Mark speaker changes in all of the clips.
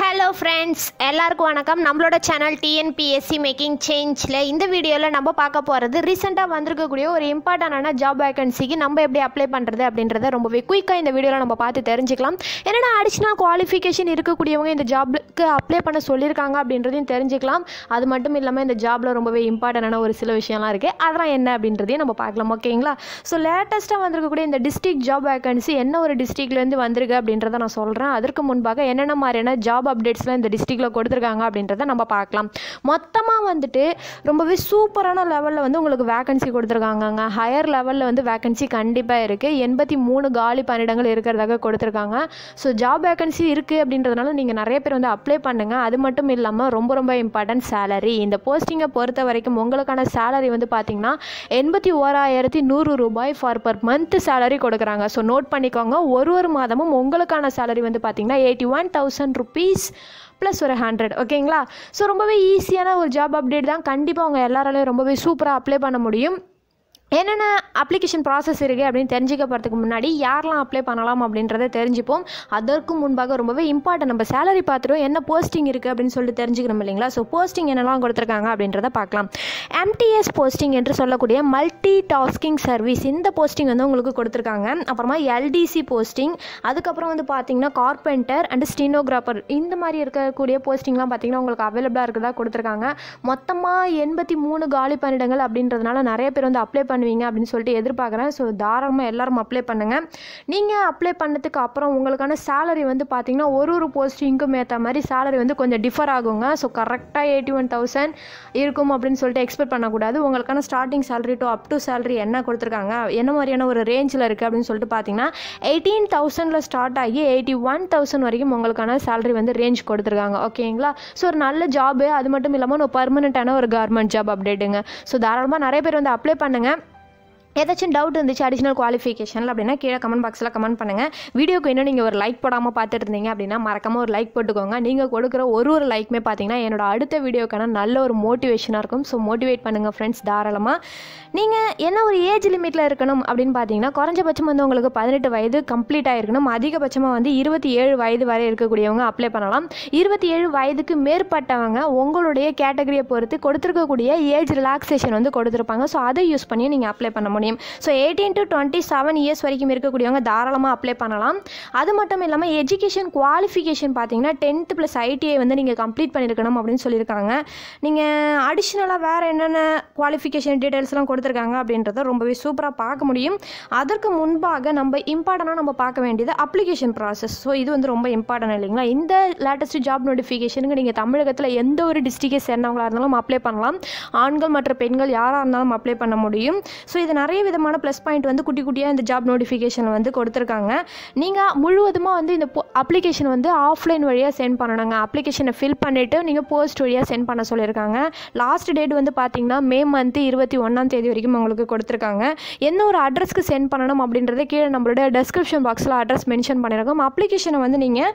Speaker 1: hello friends எல்லாருக்கும் வணக்கம் நம்மளோட சேனல் டிஎன்பிஎஸ்சி மேக்கிங் சேஞ்சில் இந்த வீடியோவில் நம்ம பார்க்க போகிறது ரீசெண்டாக வந்திருக்கக்கூடிய ஒரு இம்பார்ட்டண்டான ஜாப் வேகன்சிக்கு நம்ம எப்படி அப்ளை பண்ணுறது அப்படின்றத ரொம்பவே குயிக்காக இந்த வீடியோவில் நம்ம பார்த்து தெரிஞ்சுக்கலாம் என்னென்ன அடிஷ்னல் குவாலிஃபிகேஷன் இருக்கக்கூடியவங்க இந்த ஜாப்க்கு அப்ளை பண்ண சொல்லியிருக்காங்க அப்படின்றதையும் தெரிஞ்சுக்கலாம் அது மட்டும் இல்லாமல் இந்த ஜாபில் ரொம்பவே இம்பார்ட்டண்டான ஒரு சில விஷயம்லாம் இருக்குது அதெல்லாம் என்ன அப்படின்றதையும் நம்ம பார்க்கலாம் ஓகேங்களா ஸோ லேட்டஸ்ட்டாக வந்திருக்கக்கூடிய இந்த டிஸ்ட்ரிக்ட் ஜாப் வேகன்சி என்ன ஒரு டிஸ்ட்ரிக்ட்லேருந்து வந்திருக்கு அப்படின்றத நான் சொல்கிறேன் அதற்கு முன்பாக என்னென்ன மாதிரியான ஜாப் அப்டேட்ஸ்லாம் இந்த டிஸ்ட்ரிக்டில் கொடுத்துருக்காங்க அப்படின்றத நம்ம பார்க்கலாம் மொத்தமாக வந்துட்டு ரொம்பவே சூப்பரான லெவலில் வந்து உங்களுக்கு வேகன்சி கொடுத்துருக்காங்கங்க ஹையர் லெவலில் வந்து வேகன்சி கண்டிப்பாக இருக்குது எண்பத்தி மூணு காலி பணியிடங்கள் இருக்கிறதாக கொடுத்துருக்காங்க ஸோ ஜாப் வேகன்சி இருக்குது அப்படின்றதுனால நீங்கள் நிறைய பேர் வந்து அப்ளை பண்ணுங்கள் அது மட்டும் இல்லாமல் ரொம்ப ரொம்ப இம்பார்ட்டன்ட் சேலரி இந்த போஸ்டிங்கை பொறுத்த வரைக்கும் உங்களுக்கான சேலரி வந்து பார்த்தீங்கன்னா எண்பத்தி ஓராயிரத்தி நூறு ரூபாய் ஃபார் பர் மந்த் சேலரி கொடுக்குறாங்க ஸோ நோட் பண்ணிக்கோங்க ஒரு ஒரு மாதமும் உங்களுக்கான சேலரி வந்து பார்த்தீங்கன்னா eighty one thousand rupees plus ஒரு ஹண்ட்ரட் ஓகேங்களா ஸோ ரொம்பவே ஈஸியான ஒரு ஜாப் அப்டேட் தான் கண்டிப்பாக அவங்க எல்லாராலையும் ரொம்பவே சூப்பராக அப்ளை பண்ண முடியும் என்னென்ன அப்ளிகேஷன் ப்ராசஸ் இருக்குது அப்படின்னு தெரிஞ்சுக்க போகிறதுக்கு முன்னாடி யாரெல்லாம் அப்ளை பண்ணலாம் அப்படின்றத தெரிஞ்சுப்போம் அதற்கு முன்பாக ரொம்பவே இம்பார்ட்டன்ட் நம்ம சேலரி பார்த்துட்டோம் என்ன போஸ்டிங் இருக்குது அப்படின்னு சொல்லிட்டு தெரிஞ்சுக்கணும் இல்லைங்களா ஸோ போஸ்டிங் என்னெல்லாம் கொடுத்துருக்காங்க அப்படின்றத பார்க்கலாம் எம்டிஎஸ் போஸ்டிங் என்று சொல்லக்கூடிய மல்டி டாஸ்கிங் சர்வீஸ் இந்த போஸ்டிங் வந்து உங்களுக்கு கொடுத்துருக்காங்க அப்புறமா எல்டிசி போஸ்டிங் அதுக்கப்புறம் வந்து பார்த்தீங்கன்னா கார்பெண்டர் அண்ட் ஸ்டீனோகிராஃபர் இந்த மாதிரி இருக்கக்கூடிய போஸ்டிங்லாம் பார்த்தீங்கன்னா உங்களுக்கு அவைலபிளாக இருக்கிறதா கொடுத்துருக்காங்க மொத்தமாக எண்பத்தி மூணு காலி பணியிடங்கள் அப்படின்றதுனால நிறைய பேர் வந்து அப்ளை பண்ணுவீங்க அப்படின்னு சொல்லிட்டு எதிர்பார்க்குறேன் ஸோ தாராளமாக எல்லாரும் அப்ளை பண்ணுங்கள் நீங்கள் அப்ளை பண்ணதுக்கு அப்புறம் உங்களுக்கான சேலரி வந்து பார்த்தீங்கன்னா ஒரு ஒரு போஸ்டிங்க்கும் ஏற்ற மாதிரி சேலரி வந்து கொஞ்சம் டிஃபர் ஆகுங்க ஸோ கரெக்டாக எயிட்டி ஒன் தௌசண்ட் இருக்கும் அப்படின்னு சொல்லிட்டு எக்ஸ்பெக்ட் பண்ணக்கூடாது உங்களுக்கான starting salary to up to salary என்ன கொடுத்துருக்காங்க என்ன மாதிரியான ஒரு ரேஞ்சில் இருக்குது அப்படின்னு சொல்லிட்டு பார்த்தீங்கன்னா எயிட்டீன் தௌசண்டில் ஸ்டார்ட் ஆகி எயிட்டி ஒன் தௌசண்ட் வரைக்கும் உங்களுக்கான சேலரி வந்து ரேஞ்ச் கொடுத்துருக்காங்க ஓகேங்களா ஸோ ஒரு நல்ல ஜாபு அது மட்டும் இல்லாமல் ஒரு பர்மனெண்ட்டான ஒரு கவர்மெண்ட் ஜாப் அப்டேட்டுங்க ஸோ தாராளமாக நிறைய பேர் வந்து அப்ளை பண்ணுங்கள் ஏதாச்சும் டவுட் இருந்துச்சு அடிஷனல் குவாலிஃபிகேஷனில் அப்படின்னா கீழே கமெண்ட் பாக்ஸில் கமெண்ட் பண்ணுங்கள் வீடியோக்கு இன்னும் நீங்கள் ஒரு லைக் போடாமல் பார்த்துட்டு இருந்தீங்க அப்படின்னா மறக்காமல் ஒரு லைக் போட்டுக்கோங்க நீங்கள் கொடுக்குற ஒரு ஒரு லைக்குமே பார்த்தீங்கன்னா என்னோட அடுத்த வீடியோக்கான நல்ல ஒரு மோட்டிவேஷனாக இருக்கும் ஸோ மோட்டிவேட் பண்ணுங்கள் ஃப்ரெண்ட்ஸ் தாராளமாக நீங்கள் என்ன ஒரு ஏஜ் லிமிட்டில் இருக்கணும் அப்படின்னு பார்த்தீங்கன்னா குறைஞ்சபட்சம் வந்து உங்களுக்கு பதினெட்டு வயது கம்ப்ளீட் ஆகிருக்கணும் அதிகபட்சமாக வந்து இருபத்தி ஏழு வயது வரை இருக்கக்கூடியவங்க அப்ளை பண்ணலாம் இருபத்தி ஏழு வயதுக்கு மேற்பட்டவங்க உங்களுடைய கேட்டகரியை பொறுத்து கொடுத்துருக்கக்கூடிய ஏஜ் ரிலாக்ஸேஷன் வந்து கொடுத்துருப்பாங்க ஸோ அதை யூஸ் பண்ணி நீங்கள் அப்ளை பண்ண முடியும் so eighteen to twenty seven years வரைக்கும் இருக்கக்கூடியவங்க தாராளமாக அப்ளை பண்ணலாம் அது மட்டும் இல்லாமல் எஜுகேஷன் குவாலிஃபிகேஷன் பார்த்தீங்கன்னா டென்த்து ப்ளஸ் ஐடிஐ வந்து நீங்கள் கம்ப்ளீட் பண்ணியிருக்கணும் அப்படின்னு சொல்லியிருக்காங்க நீங்கள் அடிஷ்னலாக வேறு என்னென்ன குவாலிஃபிகேஷன் டீட்டெயில்ஸ்லாம் கொடுத்துருக்காங்க அப்படின்றத ரொம்பவே சூப்பராக பார்க்க முடியும் அதற்கு முன்பாக நம்ம இம்பார்ட்டண்டாக நம்ம பார்க்க வேண்டியது அப்ளிகேஷன் ப்ராசஸ் ஸோ இது வந்து ரொம்ப இம்பார்ட்டன்ட் இல்லைங்களா இந்த லேட்டஸ்ட் ஜாப் நோட்டிஃபிகேஷனுக்கு நீங்கள் தமிழகத்தில் எந்த ஒரு டிஸ்ட்ரிக்டை சேர்ந்தவங்களாக இருந்தாலும் அப்ளை பண்ணலாம் ஆண்கள் மற்றும் பெண்கள் யாராக இருந்தாலும் அப்ளை பண்ண முடியும் ஸோ இது நிறைய விதமான ப்ளஸ் பாயிண்ட் வந்து குட்டி குட்டியாக இந்த ஜாப் நோட்டிஃபிகேஷன் வந்து கொடுத்துருக்காங்க நீங்கள் முழுவதுமாக வந்து இந்த அப்ளிகேஷன் வந்து ஆஃப்லைன் வழியாக சென்ட் பண்ணணுங்க அப்ளிகேஷனை ஃபில் பண்ணிவிட்டு நீங்கள் போஸ்ட் வழியாக சென்ட் பண்ண சொல்லியிருக்காங்க லாஸ்ட் டேட் வந்து பார்த்தீங்கன்னா மே மந்த்து இருபத்தி ஒன்றாம் தேதி வரைக்கும் உங்களுக்கு கொடுத்துருக்காங்க என்ன ஒரு அட்ரஸ்க்கு சென்ட் பண்ணணும் அப்படின்றத கீழே நம்மளோட டெஸ்கிரிப்ஷன் பாக்ஸில் அட்ரஸ் மென்ஷன் பண்ணியிருக்கோம் அப்ளிகேஷனை வந்து நீங்கள்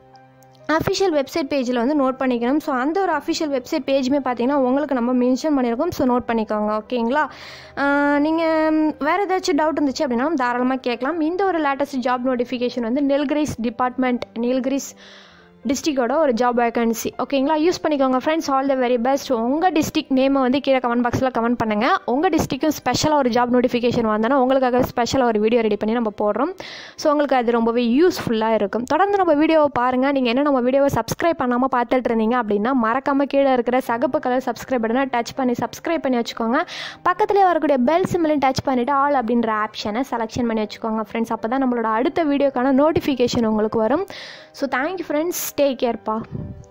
Speaker 1: அஃபிஷியல் வெப்சைட் பேஜில் வந்து நோட் பண்ணிக்கணும் ஸோ அந்த ஒரு அஃபிஷியல் வெப்சைட் பேஜுமே பார்த்தீங்கன்னா உங்களுக்கு நம்ம மென்ஷன் பண்ணியிருக்கோம் ஸோ நோட் பண்ணிக்கோங்க ஓகேங்களா நீங்கள் வேறு ஏதாச்சும் டவுட் இருந்துச்சு அப்படின்னா தாராளமாக கேட்கலாம் இந்த ஒரு லேட்டஸ்ட் ஜாப் நோட்டிஃபிகேஷன் வந்து நெல்கிரிஸ் டிபார்ட்மெண்ட் நெல்கிரிஸ் டிஸ்ட்ரிக்டோட ஒரு ஜாப் வேகன்சி ஓகேங்களா யூஸ் பண்ணிக்கோங்க friends all the very best உங்கள் டிஸ்ட்ரிக் நேமை வந்து கீழே கமெண்ட் பாக்ஸில் கமெண்ட் பண்ணுங்கள் உங்கள் டிஸ்ட்ரிக்கும் ஸ்பெஷலாக ஒரு ஜாப் நோட்டிஃபிகேஷன் வந்தோன்னா உங்களுக்காக ஸ்பெஷலாக ஒரு வீடியோ ரெடி பண்ணி நம்ம போடுறோம் ஸோ உங்களுக்கு அது ரொம்பவே யூஸ்ஃபுல்லாக இருக்கும் தொடர்ந்து நம்ம வீடியோவை பாருங்கள் நீங்கள் என்ன நம்ம வீடியோவை சப்ஸ்கிரைப் பண்ணாமல் பார்த்துட்டு இருந்தீங்க அப்படின்னா மறக்காமல் கீழே இருக்கிற சகப்பு கலர் சப்ஸ்கிரைப் பட்டனை டச் பண்ணி சப்ஸ்கிரைப் பண்ணி வச்சுக்கோங்க பக்கத்துலேயே வரக்கூடிய பெல் சிம்லையும் டச் பண்ணிவிட்டு ஆல் அப்படின்ற ஆப்ஷனை செலெக்ஷன் பண்ணி வச்சுக்கோங்க ஃப்ரெண்ட்ஸ் அப்போ தான் நம்மளோட அடுத்த வீடியோக்கான நோட்டிஃபிகேஷன் உங்களுக்கு வரும் ஸோ தேங்க்யூ ஃப்ரெண்ட்ஸ் டேக் கேர்ப்பா